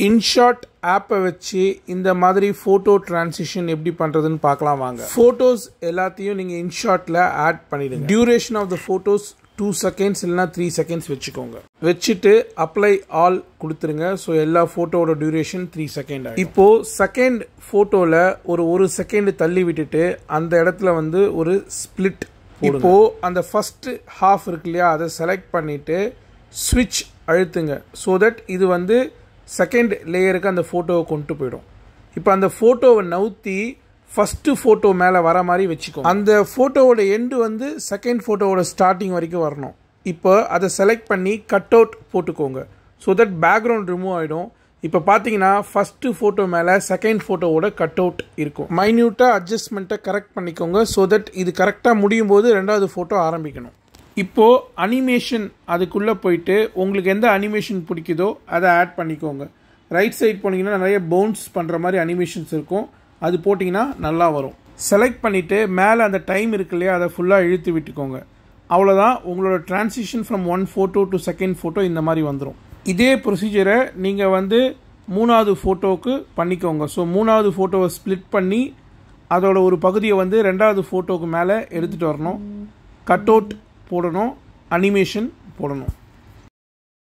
InShot ஆப்பை வச்சு இந்த மாதிரி ஃபோட்டோ டிரான்சிஷன் எப்படி பண்ணுறதுன்னு பார்க்கலாம் வாங்க ஃபோட்டோஸ் எல்லாத்தையும் நீங்கள் இன்ஷாட்டில் ஆட் பண்ணிடுங்க duration of the photos two seconds இல்லைனா த்ரீ செகண்ட்ஸ் வச்சுக்கோங்க வச்சுட்டு அப்ளை ஆல் கொடுத்துருங்க ஸோ எல்லா ஃபோட்டோவோட டியூரேஷன் த்ரீ செகண்ட் இப்போ செகண்ட் ஃபோட்டோவில் ஒரு ஒரு செகண்ட் தள்ளி விட்டுட்டு அந்த இடத்துல வந்து ஒரு ஸ்பிளிட் இப்போ அந்த ஃபர்ஸ்ட் ஹாஃப் இருக்கு இல்லையா அதை செலக்ட் பண்ணிட்டு ஸ்விட்ச் அழுத்துங்க ஸோ தட் இது வந்து செகண்ட் லேயருக்கு அந்த ஃபோட்டோவை கொண்டு போயிடும் இப்போ அந்த ஃபோட்டோவை நவுத்தி ஃபஸ்ட்டு ஃபோட்டோ மேலே வர மாதிரி வச்சுக்கோ அந்த ஃபோட்டோவோட எண்டு வந்து செகண்ட் ஃபோட்டோவோட ஸ்டார்டிங் வரைக்கும் வரணும் இப்போ அதை செலக்ட் பண்ணி கட் அவுட் போட்டுக்கோங்க ஸோ தட் பேக்ரவுண்ட் ரிமூவ் ஆகிடும் இப்போ பார்த்தீங்கன்னா ஃபஸ்ட்டு ஃபோட்டோ மேலே செகண்ட் ஃபோட்டோவோட கட் அவுட் இருக்கும் மைன்யூட்டாக அட்ஜஸ்ட்மெண்ட்டை கரெக்ட் பண்ணிக்கோங்க ஸோ தட் இது கரெக்டாக முடியும் போது ரெண்டாவது ஃபோட்டோ ஆரம்பிக்கணும் இப்போது அனிமேஷன் அதுக்குள்ளே போயிட்டு உங்களுக்கு எந்த அனிமேஷன் பிடிக்குதோ அதை ஆட் பண்ணிக்கோங்க ரைட் சைட் போனீங்கன்னா நிறைய பவுன்ஸ் பண்ணுற மாதிரி அனிமேஷன்ஸ் இருக்கும் அது போட்டிங்கன்னா நல்லா வரும் செலக்ட் பண்ணிவிட்டு மேலே அந்த டைம் இருக்கு இல்லையா அதை ஃபுல்லாக இழுத்து விட்டுக்கோங்க அவ்வளோதான் உங்களோட transition from one photo to second photo இந்த மாதிரி வந்துடும் இதே ப்ரொசீஜரை நீங்கள் வந்து மூணாவது ஃபோட்டோவுக்கு பண்ணிக்கோங்க ஸோ மூணாவது ஃபோட்டோவை ஸ்ப்ளிட் பண்ணி அதோட ஒரு பகுதியை வந்து ரெண்டாவது ஃபோட்டோவுக்கு மேலே எடுத்துகிட்டு வரணும் கட் அவுட் போடணும் அனிமேஷன் போடணும்